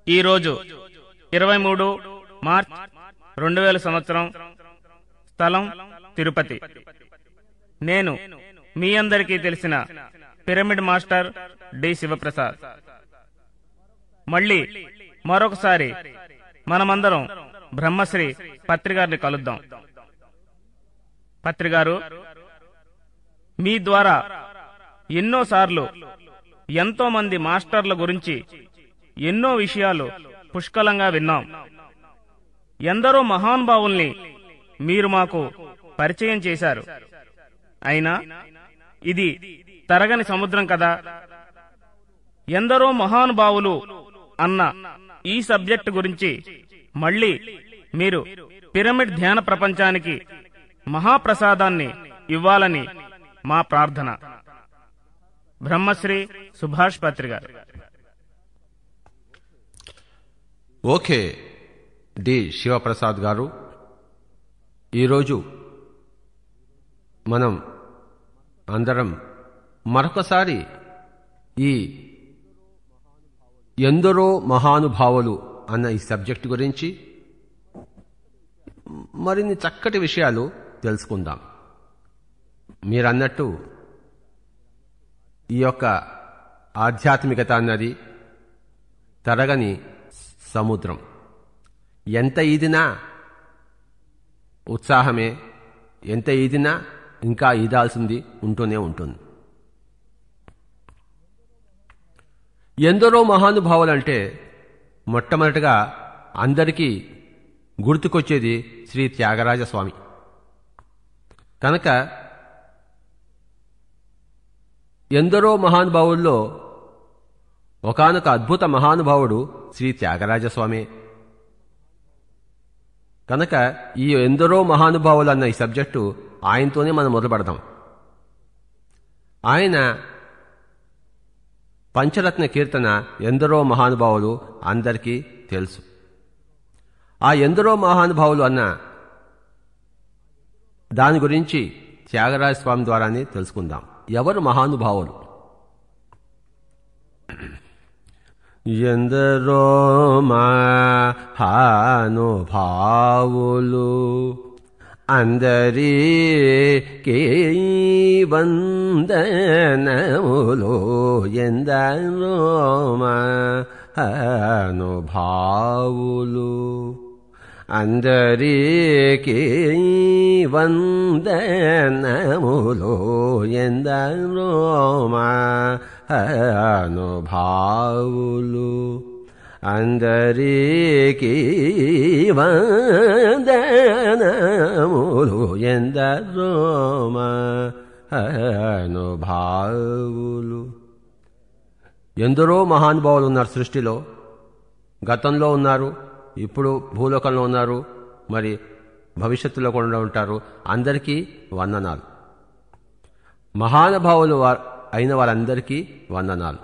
ఈరోజు ఇరవై మూడు మార్చ్ రెండు వేల సంవత్సరం స్థలం తిరుపతి నేను మీ అందరికీ తెలిసిన పిరమిడ్ మాస్టర్ డి శివప్రసాద్ మళ్ళీ మరొకసారి మనమందరం బ్రహ్మశ్రీ పత్రిగారిని కలుద్దాం పత్రిగారు మీ ద్వారా ఎన్నోసార్లు ఎంతో మంది మాస్టర్ల గురించి ఎన్నో విషయాలు పుష్కలంగా విన్నాం ఎందరో మహానుభావుల్ని మీరు మాకు పరిచయం చేశారు అయినా ఇది తరగని సముద్రం కదా ఎందరో మహానుభావులు అన్న ఈ సబ్జెక్ట్ గురించి మళ్ళీ మీరు పిరమిడ్ ధ్యాన ప్రపంచానికి మహాప్రసాదాన్ని ఇవ్వాలని మా ప్రార్థన బ్రహ్మశ్రీ సుభాష్ పత్రి గారు ఓకే డి శివప్రసాద్ గారు ఈరోజు మనం అందరం మరొకసారి ఈ ఎందరో మహానుభావులు అన్న ఈ సబ్జెక్ట్ గురించి మరిన్ని చక్కటి విషయాలు తెలుసుకుందాం మీరన్నట్టు ఈ యొక్క ఆధ్యాత్మికత అన్నది తరగని సముద్రం ఎంత ఈదినా ఉత్సాహమే ఎంత ఈదినా ఇంకా ఈదాల్సింది ఉంటూనే ఉంటుంది ఎందరో మహానుభావులంటే మొట్టమొదటిగా అందరికీ గుర్తుకొచ్చేది శ్రీ త్యాగరాజ స్వామి కనుక ఎందరో మహానుభావుల్లో ఒకనొక అద్భుత మహానుభావుడు శ్రీ త్యాగరాజస్వామి కనుక ఈ ఎందరో మహానుభావులు అన్న ఈ సబ్జెక్టు ఆయనతోనే మనం మొదలు పెడదాం ఆయన పంచరత్న కీర్తన ఎందరో మహానుభావులు అందరికీ తెలుసు ఆ ఎందరో మహానుభావులు అన్న దాని గురించి త్యాగరాజ స్వామి ద్వారానే తెలుసుకుందాం ఎవరు మహానుభావులు ఎందరో మహానుభావులు అందరికీ వందనములు ఎందరో మహానుభావులు అందరికీ వందనములు ఎందరో మహానుభావులు అందరికీ వందనములు ఎందరో మహానుభావులు ఎందరో మహానుభావులు ఉన్నారు సృష్టిలో గతంలో ఉన్నారు ఇప్పుడు భూలోకంలో ఉన్నారు మరి భవిష్యత్తులో కూడా ఉంటారు అందరికీ వందనాలు మహానుభావులు వా- అయిన వారందరికీ వందనాలు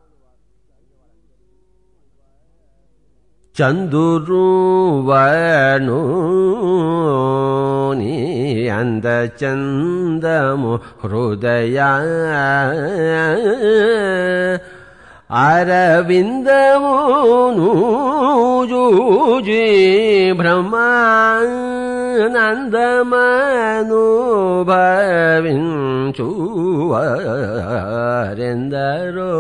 చందురు వను నీ అంద చందము హృదయ అరవిందమును జూజి బ్రహ్మానందమను భవించువరెందరో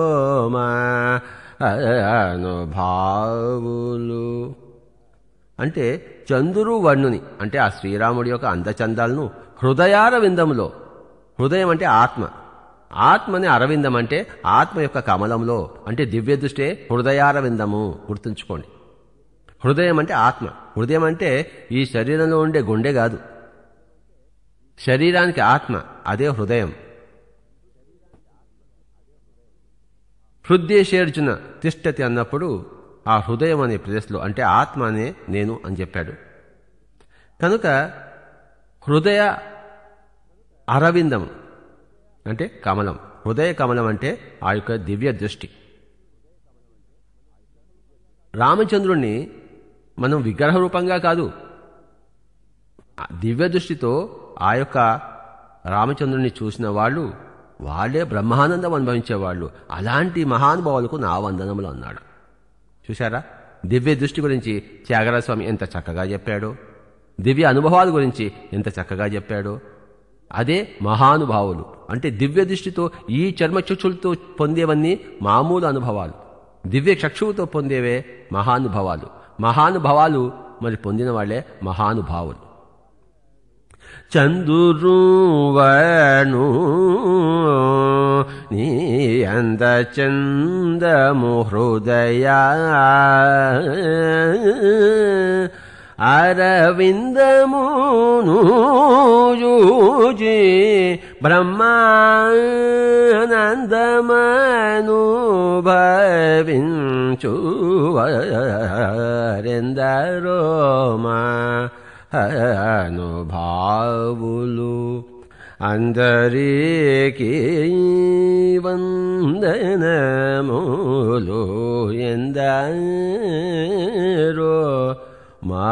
అనుభావులు అంటే చందురు వర్ణుని అంటే ఆ శ్రీరాముడి యొక్క అందచందాలను హృదయార విందములో హృదయం అంటే ఆత్మ ఆత్మని అరవిందం అంటే ఆత్మ యొక్క కమలంలో అంటే దివ్య దృష్టే హృదయార విందము గుర్తుంచుకోండి హృదయం అంటే ఆత్మ హృదయం అంటే ఈ శరీరంలో ఉండే గుండె కాదు శరీరానికి ఆత్మ అదే హృదయం హృదయేషేర్జున తిష్టతి అన్నప్పుడు ఆ హృదయం అనే ప్లేస్లో అంటే ఆత్మ అనే నేను అని చెప్పాడు కనుక హృదయ అరవిందం అంటే కమలం హృదయ కమలం అంటే ఆ యొక్క దివ్య దృష్టి రామచంద్రుణ్ణి మనం విగ్రహ రూపంగా కాదు ఆ దివ్య దృష్టితో ఆ యొక్క రామచంద్రుణ్ణి చూసిన వాళ్ళు వాళ్ళే బ్రహ్మానందం అనుభవించేవాళ్ళు అలాంటి మహానుభావులకు నా వందనములు అన్నాడు చూశారా దివ్య దృష్టి గురించి త్యాగరాజ స్వామి ఎంత చక్కగా చెప్పాడో దివ్య అనుభవాల గురించి ఎంత చక్కగా చెప్పాడో అదే మహానుభావులు అంటే దివ్య దృష్టితో ఈ చర్మచక్షులతో పొందేవన్నీ మామూలు అనుభవాలు దివ్య చక్షువుతో పొందేవే మహానుభవాలు మహానుభవాలు మరి పొందిన వాళ్ళే మహానుభావులు చందురువను నీ అంద చందము హృదయ అరవిందమును జూజి బ్రహ్మానందమను భవించువరెందరో మా అనుభావులు అందరికీ వందనములు ఎందరో మా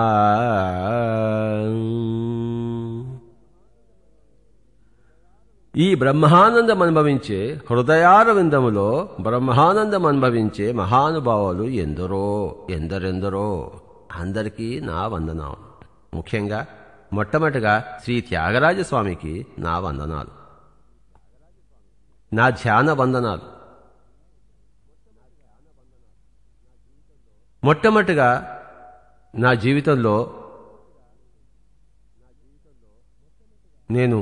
ఈ బ్రహ్మానందం అనుభవించే హృదయార విందములో బ్రహ్మానందం అనుభవించే మహానుభావులు ఎందరో ఎందరెందరో అందరికీ నా వందనాలు ముఖ్యంగా మొట్టమొదటిగా శ్రీ త్యాగరాజ స్వామికి నా వందనాలు నా ధ్యాన వందనాలు మొట్టమొదటిగా నా జీవితంలో నేను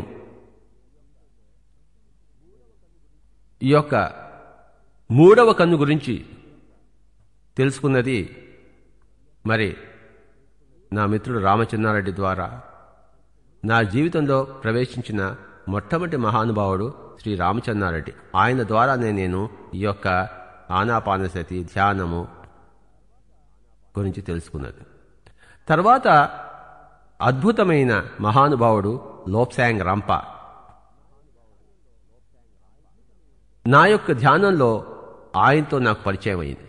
ఈ యొక్క మూడవ కన్ను గురించి తెలుసుకున్నది మరి నా మిత్రుడు రామచంద్రారెడ్డి ద్వారా నా జీవితంలో ప్రవేశించిన మొట్టమొదటి మహానుభావుడు శ్రీ రామచంద్రారెడ్డి ఆయన ద్వారానే నేను ఈ యొక్క ఆనాపానసతి ధ్యానము గురించి తెలుసుకున్నది తర్వాత అద్భుతమైన మహానుభావుడు లోప్సాంగ్ రంప నా యొక్క ధ్యానంలో ఆయనతో నాకు పరిచయం అయింది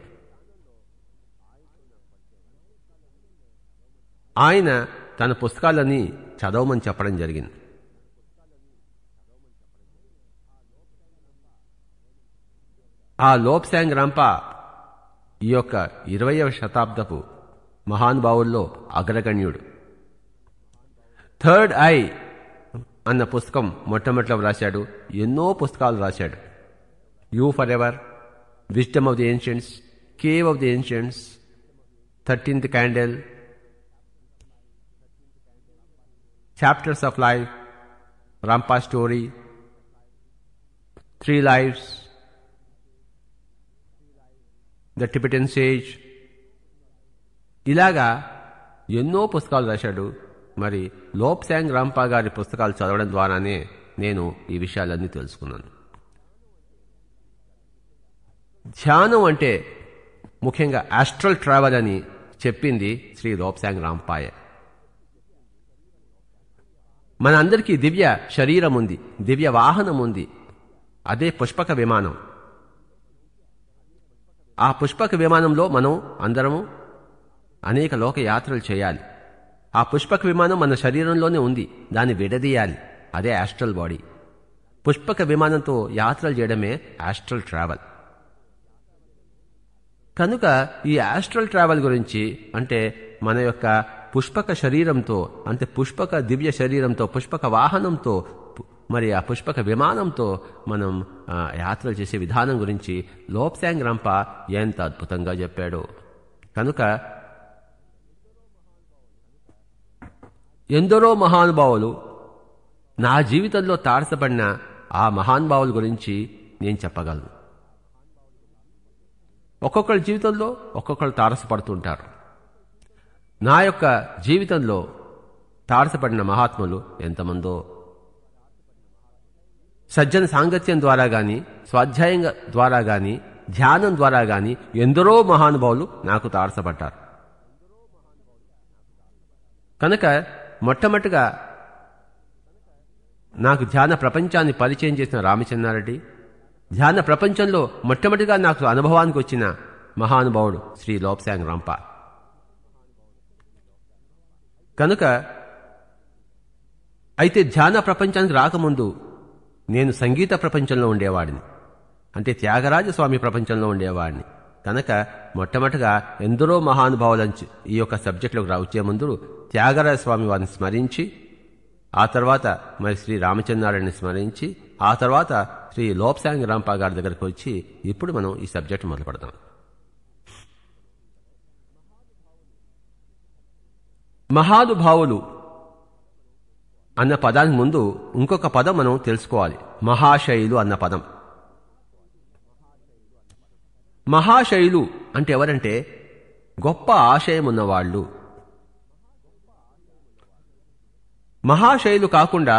ఆయన తన పుస్తకాలని చదవమని చెప్పడం జరిగింది ఆ లోప్సాంగ్ రంప ఈ యొక్క ఇరవయవ శతాబ్దపు మహానుభావుల్లో అగ్రగణ్యుడు థర్డ్ ఐ అన్న పుస్తకం మొట్టమొదటిలో రాశాడు ఎన్నో పుస్తకాలు రాశాడు you forever wisdom of the ancients cave of the ancients thirteenth candle chapters of life Rampa story three lifes the Tibetan sage ఇలాగా ఎన్నో పుస్తకాలు రాశాడు మరి లోప్సాంగ్ రాంపా గారి పుస్తకాలు చదవడం ద్వారానే నేను ఈ విషయాలన్నీ తెలుసుకున్నాను ధ్యానం అంటే ముఖ్యంగా ఆస్ట్రల్ ట్రావెల్ అని చెప్పింది శ్రీ లోప్సాంగ్ రాంపాయ మన అందరికీ దివ్య శరీరం ఉంది దివ్య వాహనం ఉంది అదే పుష్పక విమానం ఆ పుష్పక విమానంలో మనం అందరము అనేక లోక యాత్రలు చేయాలి ఆ పుష్పక విమానం మన శరీరంలోనే ఉంది దాన్ని విడదీయాలి అదే ఆస్ట్రల్ బాడీ పుష్పక విమానంతో యాత్రలు చేయడమే ఆస్ట్రల్ ట్రావెల్ కనుక ఈ ఆస్ట్రల్ ట్రావెల్ గురించి అంటే మన యొక్క పుష్పక శరీరంతో అంటే పుష్పక దివ్య శరీరంతో పుష్పక వాహనంతో పు- మరి ఆ పుష్పక విమానంతో మనం ఆ, యాత్రలు చేసే విధానం గురించి లోప్సాంగ్ రంప ఎంత అద్భుతంగా చెప్పాడు కనుక ఎందరో మహానుభావులు నా జీవితంలో తారసపడిన ఆ మహానుభావుల గురించి నేను చెప్పగలను ఒక్కొక్కరి జీవితంలో ఒక్కొక్కరు తారసపడుతుంటారు నా యొక్క జీవితంలో తారసపడిన మహాత్ములు ఎంతమందో సజ్జన సాంగత్యం ద్వారా గాని స్వాధ్యాయం ద్వారా గాని ధ్యానం ద్వారా గాని ఎందరో మహానుభావులు నాకు తారసపడ్డారు కనుక మొట్టమొదటిగా నాకు ధ్యాన ప్రపంచాన్ని పరిచయం చేసిన రామచంద్రారెడ్డి ధ్యాన ప్రపంచంలో మొట్టమొదటిగా నాకు అనుభవానికి వచ్చిన మహానుభావుడు శ్రీ లోప్సాంగ్ రంప కనుక అయితే ధ్యాన ప్రపంచానికి రాకముందు నేను సంగీత ప్రపంచంలో ఉండేవాడిని అంటే త్యాగరాజ స్వామి ప్రపంచంలో ఉండేవాడిని కనుక మొట్టమొదటగా ఎందరో మహానుభావులని ఈ యొక్క సబ్జెక్టులోకి రా వచ్చే ముందు త్యాగరాజ స్వామి వారిని స్మరించి ఆ తర్వాత మరి శ్రీ రామచంద్రారాయణని స్మరించి ఆ తర్వాత శ్రీ లోప్సాంగ్ రాంపా గారి దగ్గరికి వచ్చి ఇప్పుడు మనం ఈ సబ్జెక్ట్ మొదలు పెడతాం మహానుభావులు అన్న పదానికి ముందు ఇంకొక పదం మనం తెలుసుకోవాలి మహాశైలు అన్న పదం మహాశైలు అంటే ఎవరంటే గొప్ప ఆశయం ఉన్నవాళ్ళు మహాశైలు కాకుండా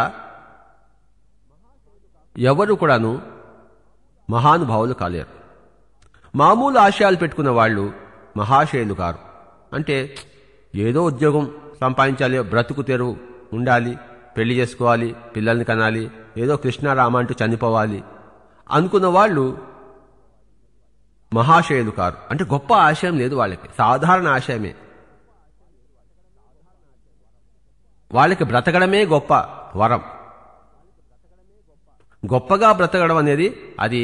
ఎవరు కూడాను మహానుభావులు కాలేరు మామూలు ఆశయాలు పెట్టుకున్న వాళ్ళు మహాశైలు కారు అంటే ఏదో ఉద్యోగం సంపాదించాలి బ్రతుకు తెరువు ఉండాలి పెళ్లి చేసుకోవాలి పిల్లల్ని కనాలి ఏదో కృష్ణారామ అంటూ చనిపోవాలి అనుకున్న వాళ్ళు మహాశయులు కారు అంటే గొప్ప ఆశయం లేదు వాళ్ళకి సాధారణ ఆశయమే వాళ్ళకి బ్రతకడమే గొప్ప వరం గొప్పగా బ్రతకడం అనేది అది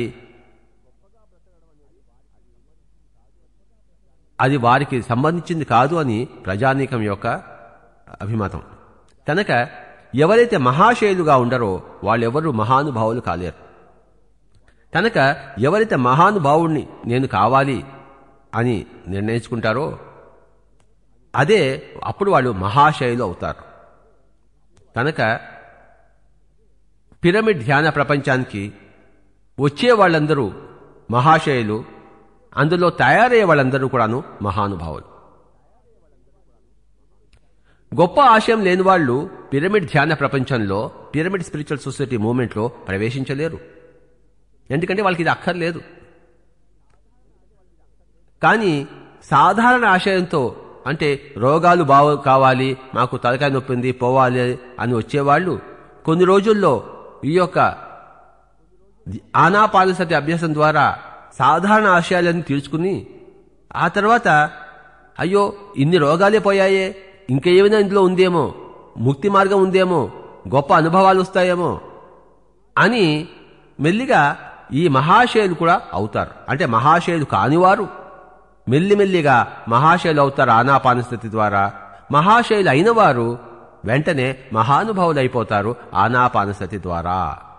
అది వారికి సంబంధించింది కాదు అని ప్రజానీకం యొక్క అభిమతం కనుక ఎవరైతే మహాశయులుగా ఉండరో వాళ్ళెవరూ మహానుభావులు కాలేరు కనుక ఎవరైతే మహానుభావుణ్ణి నేను కావాలి అని నిర్ణయించుకుంటారో అదే అప్పుడు వాళ్ళు మహాశయులు అవుతారు కనుక పిరమిడ్ ధ్యాన ప్రపంచానికి వచ్చే వాళ్ళందరూ మహాశయులు అందులో తయారయ్యే వాళ్ళందరూ కూడాను మహానుభావులు గొప్ప ఆశయం లేని వాళ్ళు పిరమిడ్ ధ్యాన ప్రపంచంలో పిరమిడ్ స్పిరిచువల్ సొసైటీ మూవ్మెంట్లో ప్రవేశించలేరు ఎందుకంటే వాళ్ళకి ఇది అక్కర్లేదు కానీ సాధారణ ఆశయంతో అంటే రోగాలు బాగు కావాలి మాకు తలకాయ నొప్పింది పోవాలి అని వచ్చేవాళ్ళు కొన్ని రోజుల్లో ఈ యొక్క ఆనాపానసతి అభ్యాసం ద్వారా సాధారణ ఆశయాలను తీర్చుకుని ఆ తర్వాత అయ్యో ఇన్ని రోగాలే పోయాయే ఇంకేమైనా ఇందులో ఉందేమో ముక్తి మార్గం ఉందేమో గొప్ప అనుభవాలు వస్తాయేమో అని మెల్లిగా ఈ మహాశయులు కూడా అవుతారు అంటే మహాశయులు కానివారు మెల్లిమెల్లిగా మహాశయులు అవుతారు ఆనాపానస్థితి ద్వారా మహాశయులు అయిన వారు వెంటనే మహానుభావులు అయిపోతారు ఆనాపానస్థితి ద్వారా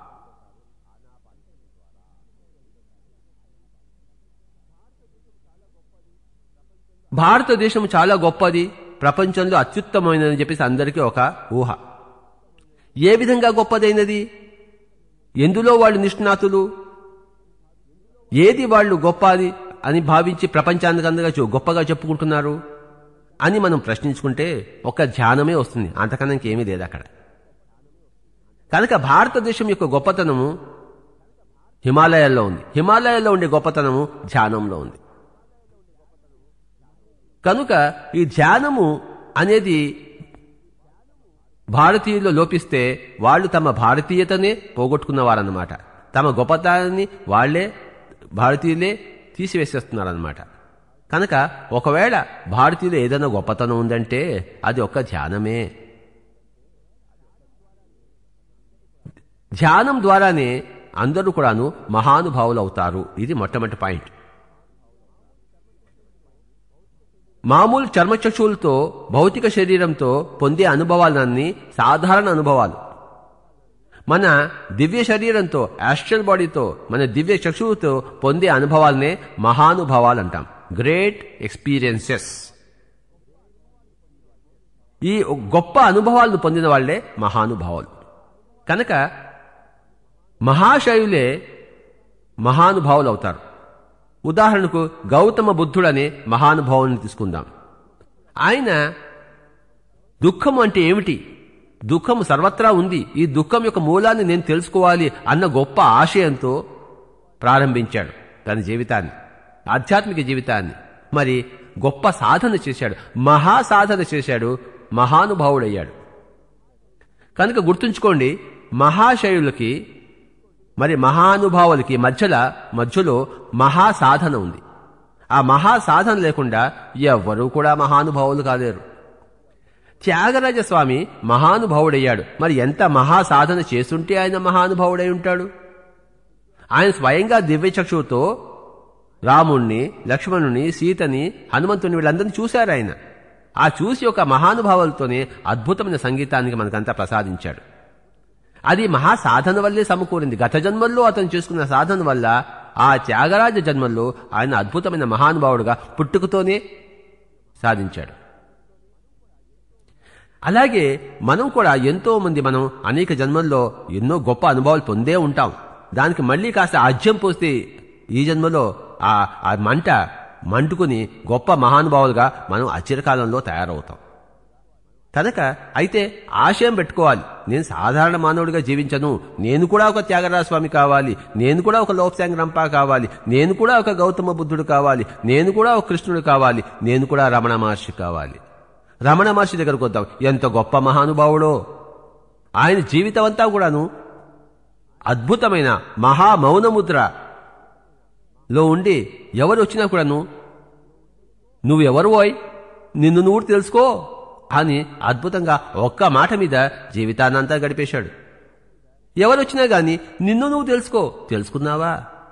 భారతదేశం చాలా గొప్పది ప్రపంచంలో అత్యుత్తమైనదని చెప్పేసి అందరికీ ఒక ఊహ ఏ విధంగా గొప్పదైనది ఎందులో వాళ్ళు నిష్ణాతులు ఏది వాళ్ళు గొప్పది అని భావించి ప్రపంచానికి అందగా గొప్పగా చెప్పుకుంటున్నారు అని మనం ప్రశ్నించుకుంటే ఒక ధ్యానమే వస్తుంది అంతకన్నా ఇంకేమీ లేదు అక్కడ కనుక భారతదేశం యొక్క గొప్పతనము హిమాలయాల్లో ఉంది హిమాలయాల్లో ఉండే గొప్పతనము ధ్యానంలో ఉంది కనుక ఈ ధ్యానము అనేది భారతీయుల్లో లోపిస్తే వాళ్ళు తమ భారతీయతనే పోగొట్టుకున్నవారన్నమాట తమ గొప్పతనాన్ని వాళ్లే భారతీయులే తీసివేసేస్తున్నారన్నమాట కనుక ఒకవేళ భారతీయులు ఏదైనా గొప్పతనం ఉందంటే అది ఒక ధ్యానమే ధ్యానం ద్వారానే అందరూ కూడాను మహానుభావులు అవుతారు ఇది మొట్టమొదటి పాయింట్ మామూలు చర్మచక్షువులతో భౌతిక శరీరంతో పొందే అనుభవాలన్నీ సాధారణ అనుభవాలు మన దివ్య శరీరంతో యాస్ట్రల్ బాడీతో మన దివ్య చక్షువుతో పొందే అనుభవాలనే మహానుభవాలు అంటాం గ్రేట్ ఎక్స్పీరియన్సెస్ ఈ గొప్ప అనుభవాలను పొందిన వాళ్లే మహానుభావులు కనుక మహాశయులే మహానుభావులు అవుతారు ఉదాహరణకు గౌతమ బుద్ధుడనే మహానుభావుని తీసుకుందాం ఆయన దుఃఖం అంటే ఏమిటి దుఃఖం సర్వత్రా ఉంది ఈ దుఃఖం యొక్క మూలాన్ని నేను తెలుసుకోవాలి అన్న గొప్ప ఆశయంతో ప్రారంభించాడు తన జీవితాన్ని ఆధ్యాత్మిక జీవితాన్ని మరి గొప్ప సాధన చేశాడు మహా సాధన చేశాడు మహానుభావుడయ్యాడు కనుక గుర్తుంచుకోండి మహాశయులకి మరి మహానుభావులకి మధ్యలో మధ్యలో మహా సాధన ఉంది ఆ మహా సాధన లేకుండా ఎవ్వరూ కూడా మహానుభావులు కాలేరు త్యాగరాజ స్వామి మహానుభావుడయ్యాడు మరి ఎంత మహా సాధన చేస్తుంటే ఆయన మహానుభావుడై ఉంటాడు ఆయన స్వయంగా దివ్యచక్షువుతో రాముణ్ణి లక్ష్మణుని సీతని హనుమంతుని వీళ్ళందరినీ చూశారు ఆయన ఆ చూసి ఒక మహానుభావులతోనే అద్భుతమైన సంగీతానికి మనకంతా ప్రసాదించాడు అది మహా సాధన వల్లే సమకూరింది గత జన్మల్లో అతను చేసుకున్న సాధన వల్ల ఆ త్యాగరాజ జన్మల్లో ఆయన అద్భుతమైన మహానుభావుడుగా పుట్టుకతోనే సాధించాడు అలాగే మనం కూడా ఎంతో మంది మనం అనేక జన్మల్లో ఎన్నో గొప్ప అనుభవాలు పొందే ఉంటాం దానికి మళ్ళీ కాస్త ఆజ్యం పోస్తే ఈ జన్మలో ఆ ఆ మంట మంటుకుని గొప్ప మహానుభావులుగా మనం అచిరకాలంలో తయారవుతాం కనుక అయితే ఆశయం పెట్టుకోవాలి నేను సాధారణ మానవుడిగా జీవించను నేను కూడా ఒక త్యాగరాజ స్వామి కావాలి నేను కూడా ఒక లోప్సాంగ్ రంపా కావాలి నేను కూడా ఒక గౌతమ బుద్ధుడు కావాలి నేను కూడా ఒక కృష్ణుడు కావాలి నేను కూడా రమణ మహర్షి కావాలి రమణ మహర్షి దగ్గరకు వద్దాం ఎంత గొప్ప మహానుభావుడో ఆయన జీవితం అంతా కూడాను అద్భుతమైన మహా మౌనముద్ర లో ఉండి ఎవరు వచ్చినా కూడాను నువ్వెవరు ఓయ్ నిన్ను నువ్వు తెలుసుకో అని అద్భుతంగా ఒక్క మాట మీద జీవితాన్నంతా గడిపేశాడు ఎవరొచ్చినా గాని నిన్ను నువ్వు తెలుసుకో తెలుసుకున్నావా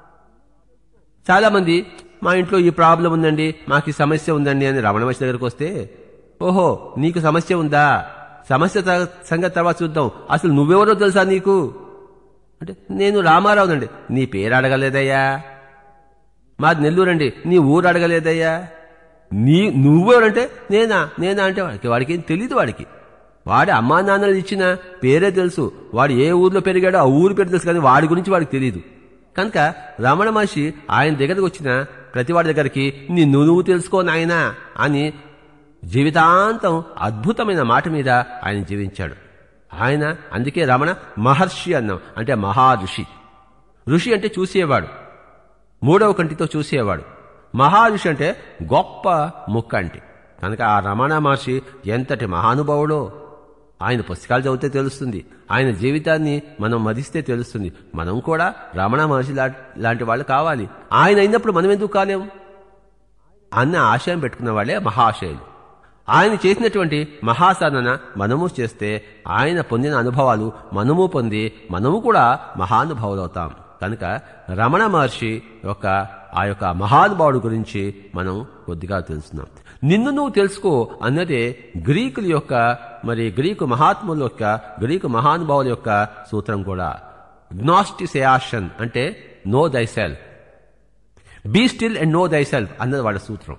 చాలా మంది మా ఇంట్లో ఈ ప్రాబ్లం ఉందండి మాకు ఈ సమస్య ఉందండి అని రమణ మహర్షి దగ్గరకు వస్తే ఓహో నీకు సమస్య ఉందా సమస్య త- సంగతి తర్వాత చూద్దాం అసలు నువ్వెవరో తెలుసా నీకు అంటే నేను రామారావునండి నీ పేరు అడగలేదయ్యా మాది నెల్లూరండి నీ ఊరు అడగలేదయ్యా నీ నువ్వెవరంటే నేనా నేనా అంటే వాడికి వాడికి ఏం తెలియదు వాడికి వాడి అమ్మా నాన్నలు ఇచ్చిన పేరే తెలుసు వాడు ఏ ఊర్లో పెరిగాడో ఆ ఊరు పేరు తెలుసు కానీ వాడి గురించి వాడికి తెలియదు కనుక రమణ మహర్షి ఆయన దగ్గరకు వచ్చిన ప్రతి వాడి దగ్గరికి నిన్ను నువ్వు తెలుసుకో నాయనా అని జీవితాంతం అద్భుతమైన మాట మీద ఆయన జీవించాడు ఆయన అందుకే రమణ మహర్షి అన్నాం అంటే మహా ఋషి ఋషి అంటే చూసేవాడు మూడవ కంటితో చూసేవాడు మహారుషి అంటే గొప్ప ముక్క అంటే కనుక ఆ రమణ మహర్షి ఎంతటి మహానుభావుడో ఆయన పుస్తకాలు చదివితే తెలుస్తుంది ఆయన జీవితాన్ని మనం మదిస్తే తెలుస్తుంది మనం కూడా రమణ మహర్షి లా- లాంటి వాళ్ళు కావాలి ఆయన అయినప్పుడు మనం ఎందుకు కాలేము అన్న ఆశయం పెట్టుకున్న వాళ్ళే మహాశయులు ఆయన చేసినటువంటి మహాసాధన మనము చేస్తే ఆయన పొందిన అనుభవాలు మనము పొంది మనము కూడా మహానుభావులవుతాం కనుక రమణ మహర్షి యొక్క ఆ యొక్క మహానుభావుడు గురించి మనం కొద్దిగా తెలుస్తున్నాం నిన్ను నువ్వు తెలుసుకో అన్నదే గ్రీకుల యొక్క మరి గ్రీకు మహాత్ముల యొక్క గ్రీకు మహానుభావుల యొక్క సూత్రం కూడా గ్నాస్టిసేయాషన్ అంటే know thyself be still and know thyself అన్నది వాళ్ళ సూత్రం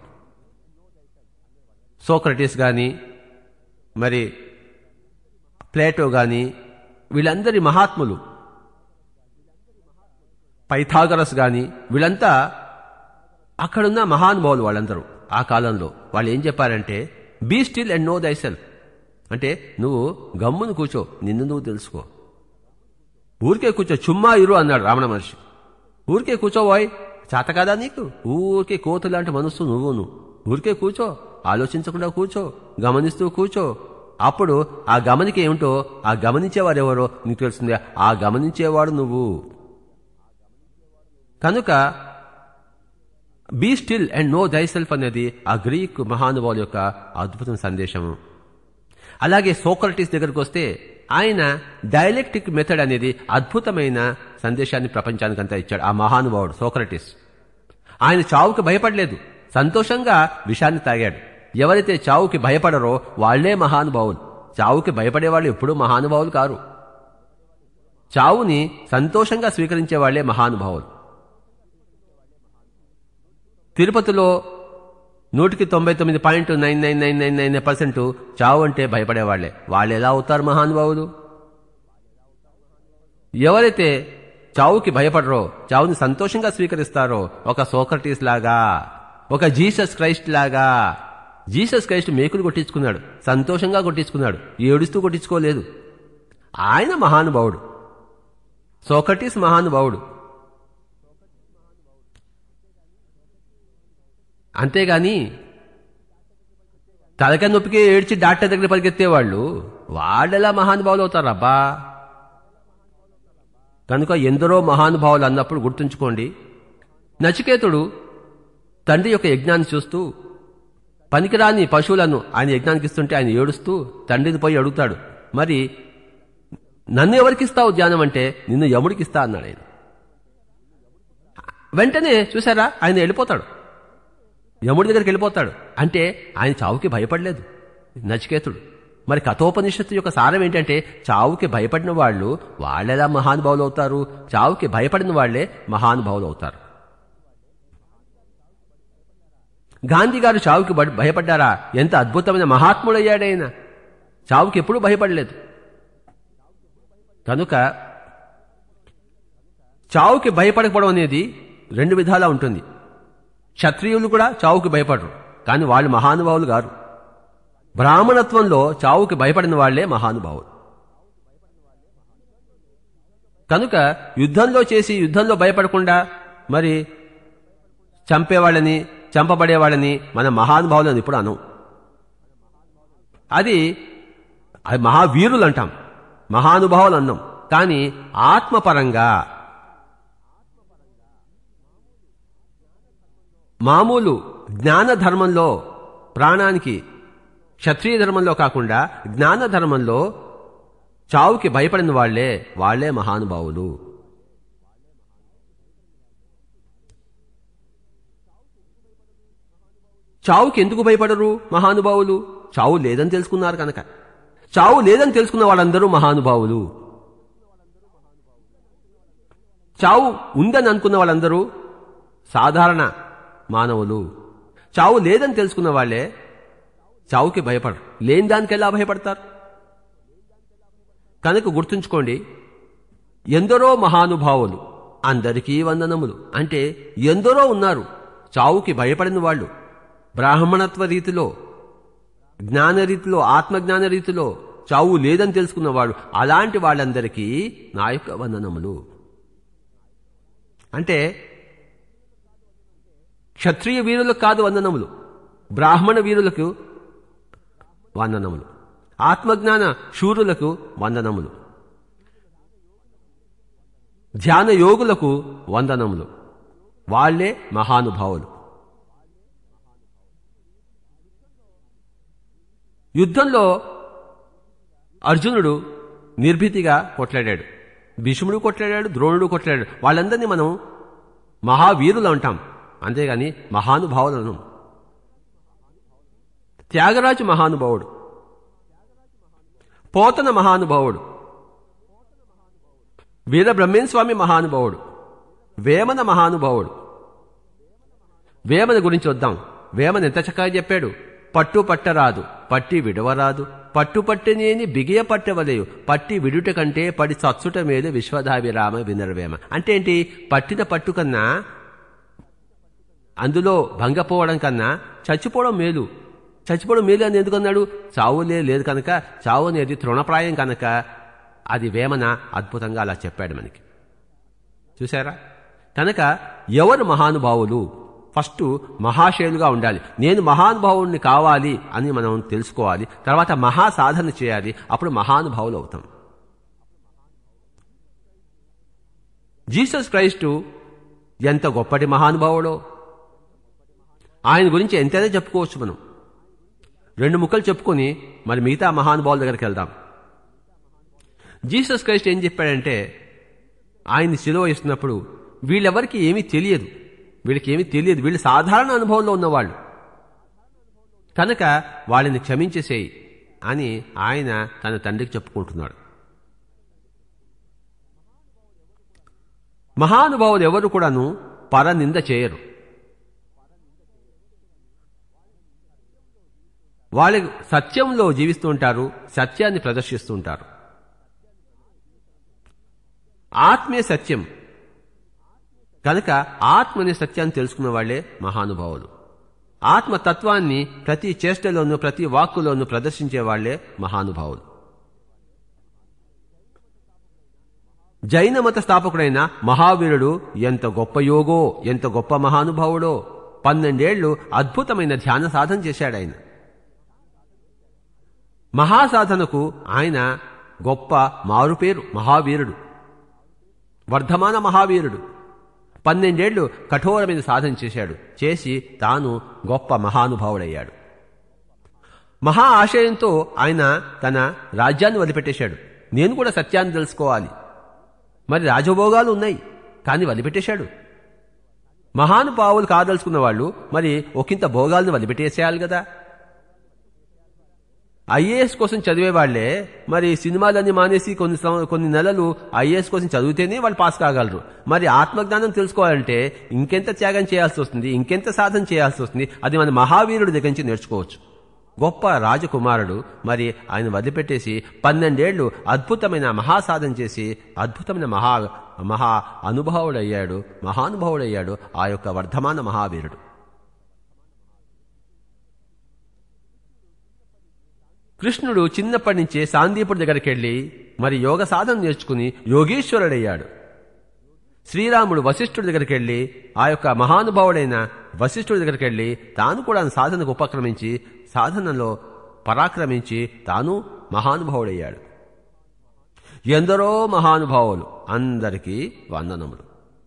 సోక్రటీస్ కానీ మరి ప్లేటో కానీ వీళ్ళందరి మహాత్ములు పైథాగరస్ కానీ వీళ్ళంతా అక్కడున్న మహానుభావులు వాళ్ళందరూ ఆ కాలంలో వాళ్ళు ఏం చెప్పారంటే be still and know thyself అంటే నువ్వు గమ్మును కూర్చో నిన్ను నువ్వు తెలుసుకో ఊరికే కూర్చో చుమ్మా ఇరు అన్నాడు రావణ మహర్షి ఊరికే కూర్చోబోయ్ చేత కదా నీకు ఊరికే కోతు లాంటి మనస్సు నువ్వును ఊరికే కూర్చో ఆలోచించకుండా కూర్చో గమనిస్తూ కూర్చో అప్పుడు ఆ గమనిక ఏమిటో ఆ గమనించేవారు ఎవరో నీకు తెలుస్తుంది ఆ గమనించేవాడు నువ్వు కనుక be still and know thyself అనేది ఆ గ్రీక్ మహానుభావుల యొక్క అద్భుతం సందేశము అలాగే సోక్రటీస్ దగ్గరకు వస్తే ఆయన డైలెక్టిక్ మెథడ్ అనేది అద్భుతమైన సందేశాన్ని ప్రపంచానికంతా ఇచ్చాడు ఆ మహానుభావుడు సోక్రటీస్ ఆయన చావుకి భయపడలేదు సంతోషంగా విషాన్ని తాగాడు ఎవరైతే చావుకి భయపడరో వాళ్లే మహానుభావులు చావుకి భయపడే వాళ్ళు ఎప్పుడూ మహానుభావులు కారు చావుని సంతోషంగా స్వీకరించే వాళ్లే మహానుభావులు తిరుపతిలో నూటికి తొంభై తొమ్మిది point nine nine nine nine nine percent చావు అంటే భయపడేవాళ్లే వాళ్ళు ఎలా అవుతారు మహానుభావులు ఎవరైతే చావుకి భయపడరో చావుని సంతోషంగా స్వీకరిస్తారో ఒక సోక్రటీస్ లాగా ఒక జీసస్ క్రైస్ట్ లాగా జీసస్ క్రైస్ట్ మేకులు కొట్టించుకున్నాడు సంతోషంగా కొట్టించుకున్నాడు ఏడుస్తూ కొట్టించుకోలేదు ఆయన మహానుభావుడు సోక్రటీస్ మహానుభావుడు అంతేగాని తలకాయ నొప్పికి ఏడ్చి డాక్టర్ దగ్గర పరిగెత్తేవాళ్ళు వాళ్ళెలా మహానుభావులు అవుతారు అబ్బా కనుక ఎందరో మహానుభావులు అన్నప్పుడు గుర్తుంచుకోండి నచికేతుడు తండ్రి యొక్క యజ్ఞాన్ని చూస్తూ పనికిరాని పశువులను ఆయన యజ్ఞానికి ఇస్తుంటే ఆయన ఏడుస్తూ తండ్రిని పోయి అడుగుతాడు మరి నన్ను ఎవరికిస్తావు ధ్యానం అంటే నిన్ను యముడికిస్తా అన్నాడు ఆయన వెంటనే చూసారా ఆయన వెళ్ళిపోతాడు యముడి దగ్గరికి వెళ్ళిపోతాడు అంటే ఆయన చావుకి భయపడలేదు నచికేతుడు మరి కథోపనిషత్తు యొక్క సారం ఏంటంటే చావుకి భయపడిన వాళ్ళు వాళ్ళెలా మహానుభావులు అవుతారు చావుకి భయపడిన వాళ్లే మహానుభావులు అవుతారు గాంధీ గారు చావుకి బ- భయపడ్డారా ఎంత అద్భుతమైన మహాత్ముడయ్యాడైనా చావుకి ఎప్పుడూ భయపడలేదు కనుక చావుకి భయపడకపోవడం అనేది రెండు విధాలా ఉంటుంది క్షత్రియులు కూడా చావుకి భయపడరు కానీ వాళ్ళు మహానుభావులు గారు బ్రాహ్మణత్వంలో చావుకి భయపడిన వాళ్లే మహానుభావులు కనుక యుద్ధంలో చేసి యుద్ధంలో భయపడకుండా మరి చంపేవాళ్ళని చంపబడేవాళ్ళని మన మహానుభావులను ఇప్పుడు అనం అది అది మహావీరులు అంటాం మహానుభావులు అన్నాం కానీ ఆత్మపరంగా మామూలు జ్ఞాన ధర్మంలో ప్రాణానికి క్షత్రియ ధర్మంలో కాకుండా జ్ఞాన ధర్మంలో చావుకి భయపడిన వాళ్లే వాళ్లే మహానుభావులు చావుకి ఎందుకు భయపడరు మహానుభావులు చావు లేదని తెలుసుకున్నారు కనుక చావు లేదని తెలుసుకున్న వాళ్ళందరూ మహానుభావులు చావు ఉందని అనుకున్న వాళ్ళందరూ సాధారణ మానవులు చావు లేదని తెలుసుకున్న వాళ్ళే చావుకి భయపడరు లేని దానికి ఎలా భయపడతారు కనుక గుర్తుంచుకోండి ఎందరో మహానుభావులు అందరికీ వందనములు అంటే ఎందరో ఉన్నారు చావుకి భయపడిన వాళ్ళు బ్రాహ్మణత్వ రీతిలో జ్ఞాన రీతిలో ఆత్మజ్ఞాన రీతిలో చావు లేదని తెలుసుకున్నవాడు అలాంటి వాళ్ళందరికీ నా యొక్క వందనములు అంటే క్షత్రియ వీరులకు కాదు వందనములు బ్రాహ్మణ వీరులకు వందనములు ఆత్మజ్ఞాన శూరులకు వందనములు ధ్యాన యోగులకు వందనములు వాళ్లే మహానుభావులు యుద్ధంలో అర్జునుడు నిర్భీతిగా కొట్లాడాడు భీష్ముడు కొట్లాడాడు ద్రోణుడు కొట్లాడాడు వాళ్ళందరినీ మనం మహావీరులు అంటాం అంతేగాని మహానుభావులను త్యాగరాజు మహానుభావుడు పోతన మహానుభావుడు వీర బ్రహ్మేశ్వామి మహానుభావుడు వేమన మహానుభావుడు వేమన గురించి వద్దాం వేమన ఎంత చక్కగా చెప్పాడు పట్టు పట్టరాదు పట్టి విడవరాదు పట్టు పట్టినేని బిగియ పట్టవలేయు పట్టి విడుట కంటే పడి చచ్చుట మేలు విశ్వధాభిరామ వినరవేమ అంటే ఏంటి పట్టిన పట్టు కన్నా అందులో భంగపోవడం కన్నా చచ్చిపోవడం మేలు చచ్చిపోవడం మేలు అని ఎందుకన్నాడు చావులే లేదు కనుక చావు అనేది తృణప్రాయం కనుక అది వేమన అద్భుతంగా అలా చెప్పాడు మనకి చూసారా కనుక ఎవరు మహానుభావులు ఫస్ట్ మహాశయులుగా ఉండాలి నేను మహానుభావుడిని కావాలి అని మనం తెలుసుకోవాలి తర్వాత మహా సాధన చేయాలి అప్పుడు మహానుభావులు అవుతాం జీసస్ క్రైస్టు ఎంత గొప్పటి మహానుభావుడో ఆయన గురించి ఎంతైనా చెప్పుకోవచ్చు మనం రెండు ముక్కలు చెప్పుకొని మరి మిగతా మహానుభావుల దగ్గరికి వెళ్దాం జీసస్ క్రైస్ట్ ఏం చెప్పాడంటే ఆయన్ని సిలువ ఇస్తున్నప్పుడు వీళ్ళెవరికి ఏమీ తెలియదు వీళ్ళకి ఏమీ తెలియదు వీళ్ళు సాధారణ అనుభవంలో ఉన్నవాళ్ళు కనుక వాళ్ళని క్షమించేసేయి అని ఆయన తన తండ్రికి చెప్పుకుంటున్నాడు మహానుభావులు ఎవరు కూడాను పరనింద చేయరు వాళ్ళు సత్యంలో జీవిస్తూ ఉంటారు సత్యాన్ని ప్రదర్శిస్తూ ఉంటారు ఆత్మే సత్యం కనుక ఆత్మని సత్యాన్ని తెలుసుకున్న వాళ్లే మహానుభావులు ఆత్మతత్వాన్ని ప్రతి చేష్టలోనూ ప్రతి వాక్కులోనూ ప్రదర్శించే వాళ్లే మహానుభావులు జైన మత స్థాపకుడైన మహావీరుడు ఎంత గొప్ప యోగో ఎంత గొప్ప మహానుభావుడో పన్నెండేళ్లు అద్భుతమైన ధ్యాన సాధన చేశాడు ఆయన మహాసాధనకు ఆయన గొప్ప మారుపేరు మహావీరుడు వర్ధమాన మహావీరుడు పన్నెండేళ్లు కఠోరమైన సాధన చేశాడు చేసి తాను గొప్ప మహానుభావుడయ్యాడు మహా ఆశయంతో ఆయన తన రాజ్యాన్ని వదిలిపెట్టేశాడు నేను కూడా సత్యాన్ని తెలుసుకోవాలి మరి రాజభోగాలు ఉన్నాయి కానీ వదిలిపెట్టేశాడు మహానుభావులు కాదలుచుకున్న వాళ్ళు మరి ఒకంత భోగాలను వదిలిపెట్టేసేయాలి కదా ఐఏఎస్ కోసం చదివే వాళ్లే మరి సినిమాలన్నీ మానేసి కొన్ని సం- కొన్ని నెలలు ఐఏఎస్ కోసం చదివితేనే వాళ్ళు పాస్ కాగలరు మరి ఆత్మజ్ఞానం తెలుసుకోవాలంటే ఇంకెంత త్యాగం చేయాల్సి వస్తుంది ఇంకెంత సాధన చేయాల్సి వస్తుంది అది మన మహావీరుడి దగ్గర నుంచి నేర్చుకోవచ్చు గొప్ప రాజకుమారుడు మరి ఆయన వదిలిపెట్టేసి పన్నెండేళ్లు అద్భుతమైన మహాసాధన చేసి అద్భుతమైన మహా మహా అనుభవుడయ్యాడు మహానుభావుడయ్యాడు ఆ యొక్క వర్ధమాన మహావీరుడు కృష్ణుడు చిన్నప్పటి నుంచే సాందీపుడి దగ్గరికి వెళ్ళి మరి యోగ సాధన నేర్చుకుని యోగీశ్వరుడయ్యాడు శ్రీరాముడు వశిష్ఠుడి దగ్గరికి వెళ్ళి ఆ యొక్క మహానుభావుడైన వశిష్ఠుడి దగ్గరికి వెళ్ళి తాను కూడా సాధనకు ఉపక్రమించి సాధనలో పరాక్రమించి తాను మహానుభావుడయ్యాడు ఎందరో మహానుభావులు అందరికీ వందనములు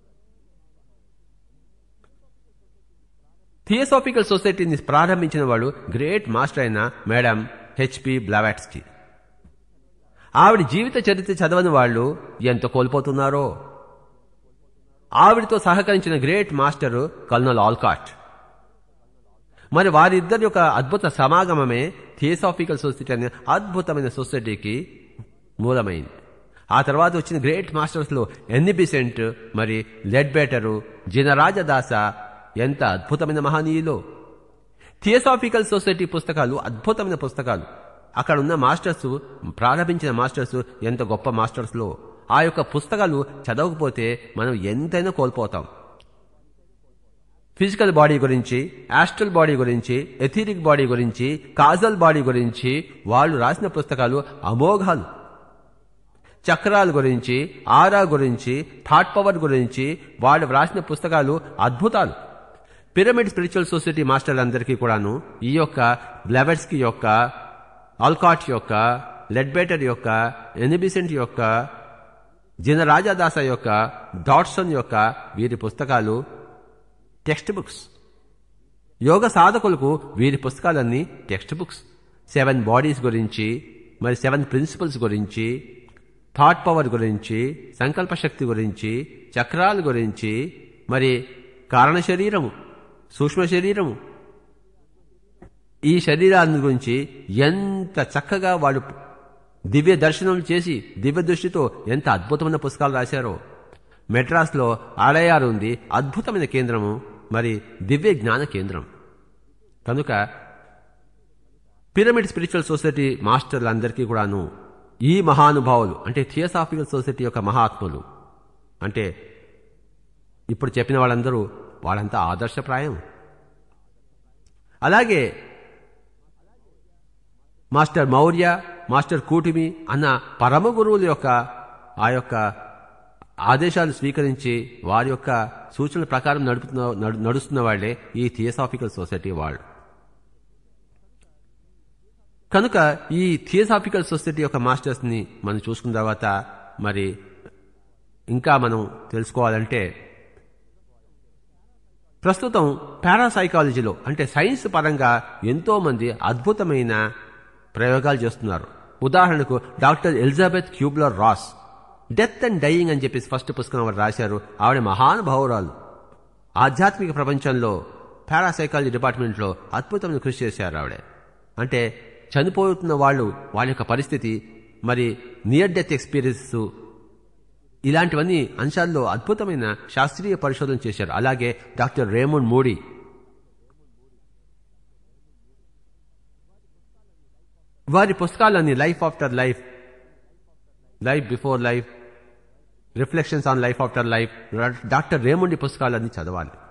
థియోసాఫికల్ సొసైటీని ప్రారంభించిన వాడు గ్రేట్ మాస్టర్ అయిన మేడం హెచ్పి బ్లావాట్స్కి ఆవిడ జీవిత చరిత్ర చదవని వాళ్ళు ఎంత కోల్పోతున్నారో ఆవిడతో సహకరించిన గ్రేట్ మాస్టర్ కల్నల్ ఆల్కాట్ మరి వారిద్దరి యొక్క అద్భుత సమాగమమే థియోసాఫికల్ సొసైటీ అనే అద్భుతమైన సొసైటీకి మూలమైంది ఆ తర్వాత వచ్చిన గ్రేట్ మాస్టర్స్లో ఎన్నిబిసెంట్ మరి లెడ్ బేటరు జినరాజదాస ఎంత అద్భుతమైన మహనీయులు థియోసాఫికల్ సొసైటీ పుస్తకాలు అద్భుతమైన పుస్తకాలు అక్కడ ఉన్న మాస్టర్స్ ప్రారంభించిన మాస్టర్స్ ఎంత గొప్ప మాస్టర్స్లో ఆ యొక్క పుస్తకాలు చదవకపోతే మనం ఎంతైనా కోల్పోతాం ఫిజికల్ బాడీ గురించి యాస్ట్రల్ బాడీ గురించి ఎథీరిక్ బాడీ గురించి కాజల్ బాడీ గురించి వాళ్ళు రాసిన పుస్తకాలు అమోఘాలు చక్రాల గురించి ఆరా గురించి థాట్ పవర్ గురించి వాళ్ళు రాసిన పుస్తకాలు అద్భుతాలు పిరమిడ్ స్పిరిచువల్ సొసైటీ మాస్టర్లందరికీ కూడాను ఈ యొక్క బ్లెవెట్స్కి యొక్క ఆల్కాట్ యొక్క లెడ్బేటర్ యొక్క ఎనిబిసెంట్ యొక్క జినరాజాదాస యొక్క డాట్సన్ యొక్క వీరి పుస్తకాలు టెక్స్ట్ బుక్స్ యోగ సాధకులకు వీరి పుస్తకాలన్నీ టెక్స్ట్ బుక్స్ సెవెన్ బాడీస్ గురించి మరి సెవెన్ ప్రిన్సిపల్స్ గురించి థాట్ పవర్ గురించి సంకల్ప శక్తి గురించి చక్రాల గురించి మరి కారణ శరీరము సూక్ష్మ శరీరము ఈ శరీరాన్ని గురించి ఎంత చక్కగా వాళ్ళు దివ్య దర్శనం చేసి దివ్య దృష్టితో ఎంత అద్భుతమైన పుస్తకాలు రాశారో మెడ్రాస్లో ఆడయారు ఉంది అద్భుతమైన కేంద్రము మరి దివ్య జ్ఞాన కేంద్రం కనుక పిరమిడ్ స్పిరిచువల్ సొసైటీ మాస్టర్లందరికీ కూడాను ఈ మహానుభావులు అంటే థియోసాఫికల్ సొసైటీ యొక్క మహాత్ములు అంటే ఇప్పుడు చెప్పిన వాళ్ళందరూ వాళ్ళంతా ఆదర్శప్రాయం అలాగే మాస్టర్ మౌర్య మాస్టర్ కూటిమి అన్న పరమ గురువుల యొక్క ఆ యొక్క ఆదేశాలు స్వీకరించి వారి యొక్క సూచనల ప్రకారం నడుపుతున్న నడు- నడుస్తున్న వాళ్లే ఈ థియోసాఫికల్ సొసైటీ వాళ్ళు కనుక ఈ థియోసాఫికల్ సొసైటీ యొక్క మాస్టర్స్ని మనం చూసుకున్న తర్వాత మరి ఇంకా మనం తెలుసుకోవాలంటే ప్రస్తుతం పారాసైకాలజీలో అంటే సైన్స్ పరంగా ఎంతో మంది అద్భుతమైన ప్రయోగాలు చేస్తున్నారు ఉదాహరణకు doctor Elisabeth Kubler Ross death and dying అని చెప్పేసి ఫస్ట్ పుస్తకం ఆవిడ రాశారు ఆవిడ మహానుభావురాలు ఆధ్యాత్మిక ప్రపంచంలో పారాసైకాలజీ డిపార్ట్మెంట్లో అద్భుతమైన కృషి చేశారు ఆవిడ అంటే చనిపోతున్న వాళ్ళు వాళ్ళ యొక్క పరిస్థితి మరి నియర్ డెత్ ఎక్స్పీరియన్స్ ఇలాంటివన్నీ అంశాల్లో అద్భుతమైన శాస్త్రీయ పరిశోధన చేశారు అలాగే డాక్టర్ రేమోన్ మోడీ వారి పుస్తకాలన్నీ life after life life before life reflections on life after life doctor రేముండి పుస్తకాలన్నీ చదవాలి